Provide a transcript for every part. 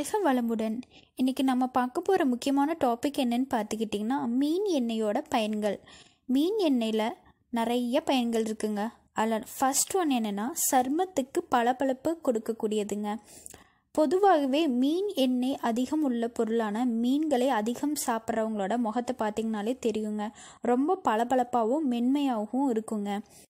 வாழ்க வளமுடன் இன்றைக்கி நம்ம பார்க்க போகிற முக்கியமான டாபிக் என்னன்னு பார்த்துக்கிட்டிங்கன்னா மீன் எண்ணெயோட பயன்கள் மீன் எண்ணெயில் நிறைய பயன்கள் இருக்குங்க அதில் ஃபர்ஸ்ட் ஒன் என்னென்னா சருமத்துக்கு பளபளப்பு கொடுக்கக்கூடியதுங்க பொதுவாகவே மீன் எண்ணெய் அதிகம் உள்ள பொருளான மீன்களை அதிகம் சாப்பிட்றவங்களோட முகத்தை பார்த்திங்கனாலே தெரியுங்க ரொம்ப பளபளப்பாகவும் மென்மையாகவும் இருக்குங்க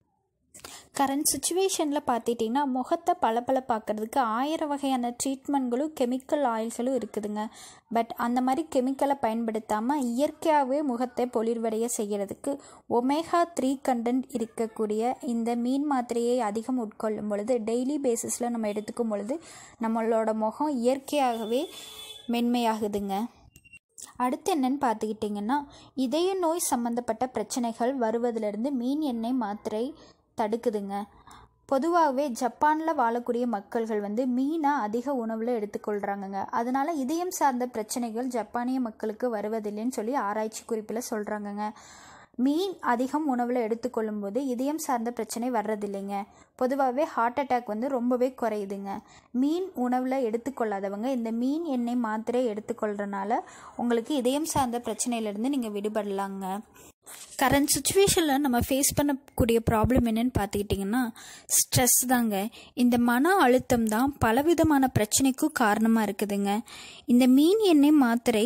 கரண்ட் சுச்சுவேஷனில் பார்த்துட்டிங்கன்னா முகத்தை பளபளப்பாக்கிறதுக்கு ஆயிரம் வகையான ட்ரீட்மெண்ட்களும் கெமிக்கல் ஆயில்களும் இருக்குதுங்க பட் அந்த மாதிரி கெமிக்கலை பயன்படுத்தாமல் இயற்கையாகவே முகத்தை பொலிர்வடைய செய்கிறதுக்கு ஒமேகா த்ரீ கண்டென்ட் இருக்கக்கூடிய இந்த மீன் மாத்திரையை அதிகம் உட்கொள்ளும் பொழுது டெய்லி பேசிஸில் நம்ம எடுத்துக்கும் பொழுது நம்மளோட முகம் இயற்கையாகவே மென்மையாகுதுங்க அடுத்து என்னன்னு பார்த்துக்கிட்டிங்கன்னா இதய நோய் சம்மந்தப்பட்ட பிரச்சனைகள் வருவதிலிருந்து மீன் எண்ணெய் மாத்திரை தடுக்குதுங்க பொதுவாகவே ஜப்பானில் வாழக்கூடிய மக்கள்கள் வந்து மீனை அதிக உணவில் எடுத்துக்கொள்கிறாங்கங்க அதனால் இதயம் சார்ந்த பிரச்சனைகள் ஜப்பானிய மக்களுக்கு வருவதில்லைன்னு சொல்லி ஆராய்ச்சி குறிப்பில் சொல்கிறாங்கங்க மீன் அதிகம் உணவில் எடுத்துக்கொள்ளும் போது இதயம் சார்ந்த பிரச்சனை வர்றதில்லைங்க பொதுவாகவே ஹார்ட் அட்டாக் வந்து ரொம்பவே குறையுதுங்க மீன் உணவில் எடுத்துக்கொள்ளாதவங்க இந்த மீன் எண்ணெய் மாத்திரை எடுத்துக்கொள்கிறனால உங்களுக்கு இதயம் சார்ந்த பிரச்சனையிலேருந்து நீங்கள் விடுபடலாங்க கரண்ட் சுச்சுவேஷனில் நம்ம ஃபேஸ் பண்ணக்கூடிய ப்ராப்ளம் என்னன்னு பார்த்துக்கிட்டிங்கன்னா ஸ்ட்ரெஸ் தாங்க இந்த மன அழுத்தம் தான் பலவிதமான பிரச்சனைக்கும் காரணமாக இருக்குதுங்க இந்த மீன் எண்ணெய் மாத்திரை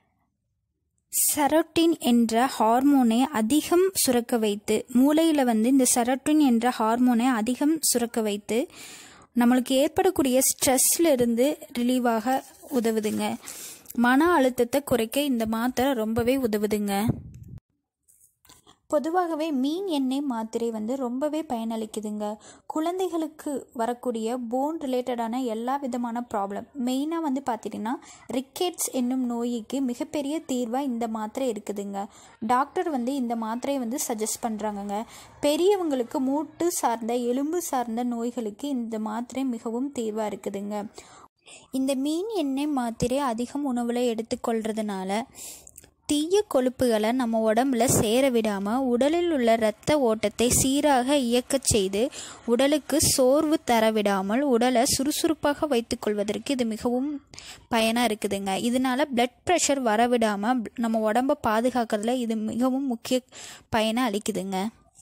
செரோட்டின் என்ற ஹார்மோனை அதிகம் சுரக்க வைத்து மூளையில் வந்து இந்த செரோட்டின் என்ற ஹார்மோனை அதிகம் சுரக்க வைத்து நம்மளுக்கு ஏற்படக்கூடிய ஸ்ட்ரெஸ்ல இருந்து ரிலீவாக உதவுதுங்க மன அழுத்தத்தை குறைக்க இந்த மாத்திரை ரொம்பவே உதவுதுங்க பொதுவாகவே மீன் எண்ணெய் மாத்திரை வந்து ரொம்பவே பயனளிக்குதுங்க குழந்தைகளுக்கு வரக்கூடிய போன் ரிலேட்டடான எல்லா விதமான ப்ராப்ளம் மெயினாக வந்து பார்த்திங்கன்னா ரிக்கெட்ஸ் என்னும் நோய்க்கு மிகப்பெரிய தீர்வாக இந்த மாத்திரை இருக்குதுங்க டாக்டர் வந்து இந்த மாத்திரையை வந்து சஜஸ்ட் பண்ணுறாங்கங்க பெரியவங்களுக்கு மூட்டு சார்ந்த எலும்பு சார்ந்த நோய்களுக்கு இந்த மாத்திரை மிகவும் தீர்வாக இருக்குதுங்க இந்த மீன் எண்ணெய் மாத்திரை அதிகம் உணவில் எடுத்துக்கொள்கிறதுனால தீய கொழுப்புகளை நம்ம உடம்புல சேர விடாமல் உடலில் உள்ள இரத்த ஓட்டத்தை சீராக இயக்கச் செய்து உடலுக்கு சோர்வு தர விடாமல் உடலை சுறுசுறுப்பாக வைத்துக்கொள்வதற்கு இது மிகவும் பயனாக இருக்குதுங்க இதனால பிளட் ப்ரெஷர் வர விடாமல் நம்ம உடம்பை பாதுகாக்கிறதுல இது மிகவும் முக்கிய பயனை அளிக்குதுங்க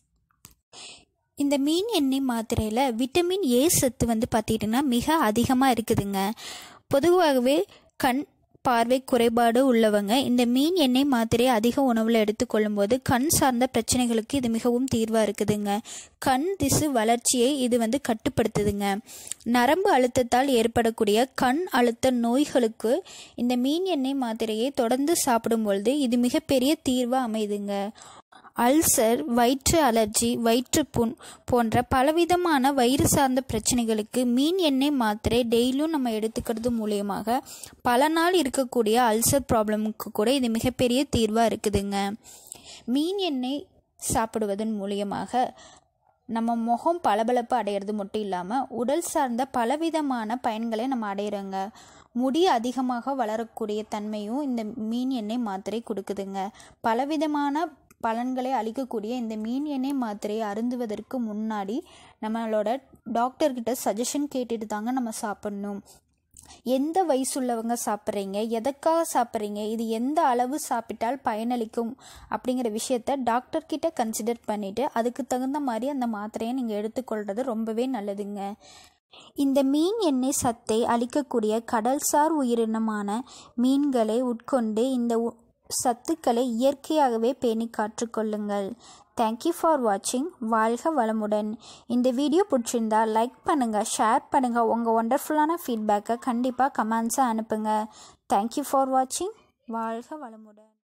இந்த மீன் எண்ணெய் மாத்திரையில் விட்டமின் ஏ சத்து வந்து பார்த்திங்கன்னா மிக அதிகமாக இருக்குதுங்க பொதுவாகவே கண் பார்வை குறைபாடு உள்ளவங்க இந்த மீன் எண்ணெய் மாத்திரையை அதிக உணவில் எடுத்துக்கொள்ளும் போது கண் சார்ந்த பிரச்சனைகளுக்கு இது மிகவும் தீர்வாக இருக்குதுங்க கண் திசு வளர்ச்சியை இது வந்து கட்டுப்படுத்துதுங்க நரம்பு அழுத்தத்தால் ஏற்படக்கூடிய கண் அழுத்த நோய்களுக்கு இந்த மீன் எண்ணெய் மாத்திரையை தொடர்ந்து சாப்பிடும் பொழுது இது மிகப்பெரிய தீர்வாக அமைதுங்க அல்சர் வயிற்று அலர்ஜி வயிற்றுப்புண் போன்ற பலவிதமான வயிறு சார்ந்த பிரச்சனைகளுக்கு மீன் எண்ணெய் மாத்திரை டெய்லியும் நம்ம எடுத்துக்கிறது மூலியமாக பல நாள் இருக்கக்கூடிய அல்சர் ப்ராப்ளமுக்கு கூட இது மிகப்பெரிய தீர்வாக இருக்குதுங்க மீன் எண்ணெய் சாப்பிடுவதன் மூலியமாக நம்ம முகம் பளபளப்பு அடையிறது மட்டும் இல்லாமல் உடல் சார்ந்த பலவிதமான பயன்களை நம்ம அடையிறோங்க முடி அதிகமாக வளரக்கூடிய தன்மையும் இந்த மீன் எண்ணெய் மாத்திரை கொடுக்குதுங்க பலவிதமான பலன்களை அளிக்கக்கூடிய இந்த மீன் எண்ணெய் மாத்திரையை அருந்துவதற்கு முன்னாடி நம்மளோட டாக்டர்கிட்ட சஜஷன் கேட்டுட்டு தாங்க நம்ம சாப்பிட்ணும் எந்த வயசுள்ளவங்க சாப்பிட்றீங்க எதற்காக சாப்பிட்றீங்க இது எந்த அளவு சாப்பிட்டால் பயனளிக்கும் அப்படிங்கிற விஷயத்த டாக்டர்கிட்ட கன்சிடர் பண்ணிவிட்டு அதுக்கு தகுந்த மாதிரி அந்த மாத்திரையை நீங்கள் எடுத்துக்கொள்கிறது ரொம்பவே நல்லதுங்க இந்த மீன் எண்ணெய் சத்தை அளிக்கக்கூடிய கடல்சார் உயிரினமான மீன்களை உட்கொண்டு இந்த சத்துக்களை இயற்கையாகவே பேணி காற்றுக்கொள்ளுங்கள் தேங்க்யூ ஃபார் வாட்சிங் வாழ்க வளமுடன் இந்த வீடியோ பிடிச்சிருந்தா லைக் பண்ணுங்கள் ஷேர் பண்ணுங்கள் உங்கள் ஒண்டர்ஃபுல்லான ஃபீட்பேக்கை கண்டிப்பாக கமெண்ட்ஸாக அனுப்புங்க தேங்க்யூ ஃபார் வாட்சிங் வாழ்க வளமுடன்